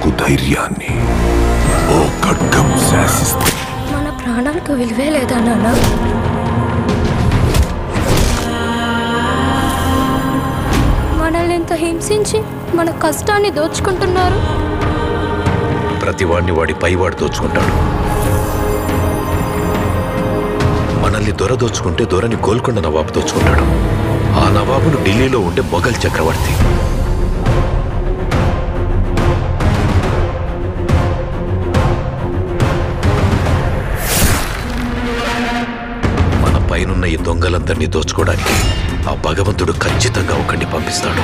బ్రతుకు ధైర్యాన్ని ఓ ఖడ్గం శాసిస్తే మన ప్రాణాలకు విలువే లేదా నాన్న మనల్ని ఇంత హింసించి మన కష్టాన్ని దోచుకుంటున్నారు ప్రతి వాడిని వాడి పైవాడు దోచుకుంటాడు మనల్ని దొర దోచుకుంటే దొరని గోల్కొండ నవాబు దోచుకుంటాడు ఆ నవాబును ఢిల్లీలో ఉండే మొఘల్ చక్రవర్తి మన పైనున్న ఈ దొంగలందరినీ దోచుకోవడానికి ఆ భగవంతుడు ఖచ్చితంగా ఒకరిని పంపిస్తాడు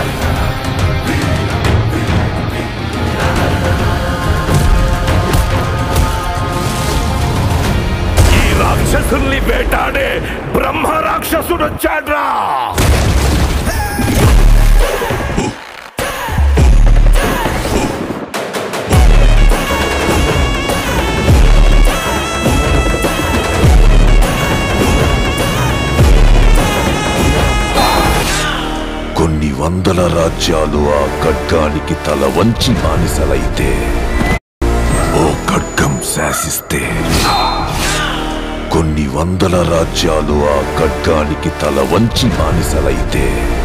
ఈ రాక్షసుల్ని వేటాడే బ్రహ్మ రాక్షసుడు వచ్చాడ్రా కొన్ని వందల రాజ్యాలు ఆ ఖడ్గానికి తల వంచి బానిసలైతే ఓ ఖడ్గం శాసిస్తే కొన్ని వందల రాజ్యాలు ఆ ఖడ్గానికి తల వంచి బానిసలైతే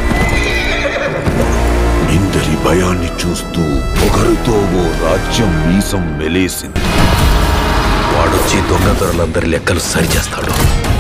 ఇందరి భయాన్ని చూస్తూ ఒకరితో ఓ రాజ్యం మీసం మెలేసింది వాడొచ్చి దొంగ దొరలందరి లెక్కలు సరిచేస్తాడు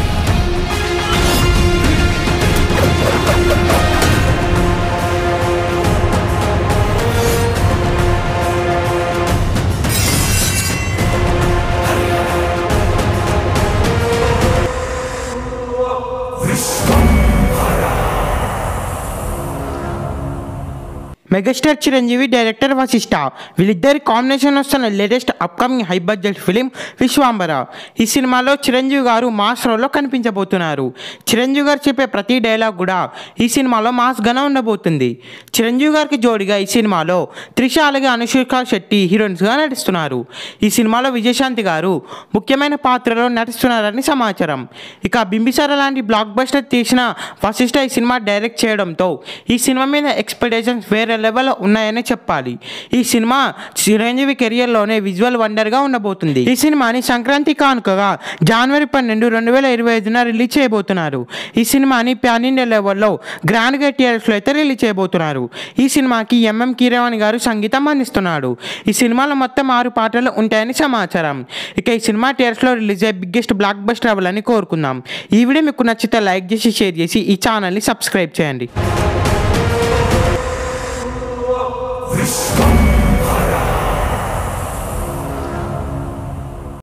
మెగాస్టార్ చిరంజీవి డైరెక్టర్ వశిష్ట వీళ్ళిద్దరి కాంబినేషన్ వస్తున్న latest upcoming high budget film Vishwambhara ఈ సినిమాలో చిరంజీవి గారు మాస్ రోల్లో కనిపించబోతున్నారు చిరంజీవి గారు చెప్పే ప్రతి డైలాగ్ కూడా ఈ సినిమాలో మాస్గానే ఉండబోతుంది చిరంజీవి గారికి జోడిగా ఈ సినిమాలో త్రిష అలాగే అనుష్క శెట్టి హీరోయిన్స్గా నటిస్తున్నారు ఈ సినిమాలో విజయశాంతి గారు ముఖ్యమైన పాత్రలో నటిస్తున్నారని సమాచారం ఇక బింబిసార లాంటి బ్లాక్ బస్టర్ తీసిన వశిష్ట ఈ సినిమా డైరెక్ట్ చేయడంతో ఈ సినిమా మీద ఎక్స్పెక్టేషన్స్ వేరే లెవెల్లో ఉన్నాయని చెప్పాలి ఈ సినిమా చిరంజీవి కెరియర్లోనే విజువల్ వండర్గా ఉండబోతుంది ఈ సినిమాని సంక్రాంతి కానుకగా జనవరి పన్నెండు రెండు వేల ఇరవై ఐదున రిలీజ్ చేయబోతున్నారు ఈ సినిమాని ప్యాన్ ఇండియా లెవెల్లో గ్రాండ్గా థియేటర్స్లో అయితే రిలీజ్ చేయబోతున్నారు ఈ సినిమాకి ఎంఎం కీరవాణి గారు సంగీతం అందిస్తున్నాడు ఈ సినిమాలో మొత్తం ఆరు పాటలు ఉంటాయని సమాచారం ఇక ఈ సినిమా థియేటర్స్లో రిలీజ్ అయ్యే బిగ్గెస్ట్ బ్లాక్ బస్టర్ అవ్వాలని కోరుకుందాం ఈ వీడియో మీకు నచ్చితే లైక్ చేసి షేర్ చేసి ఈ ఛానల్ని సబ్స్క్రైబ్ చేయండి విశ్వం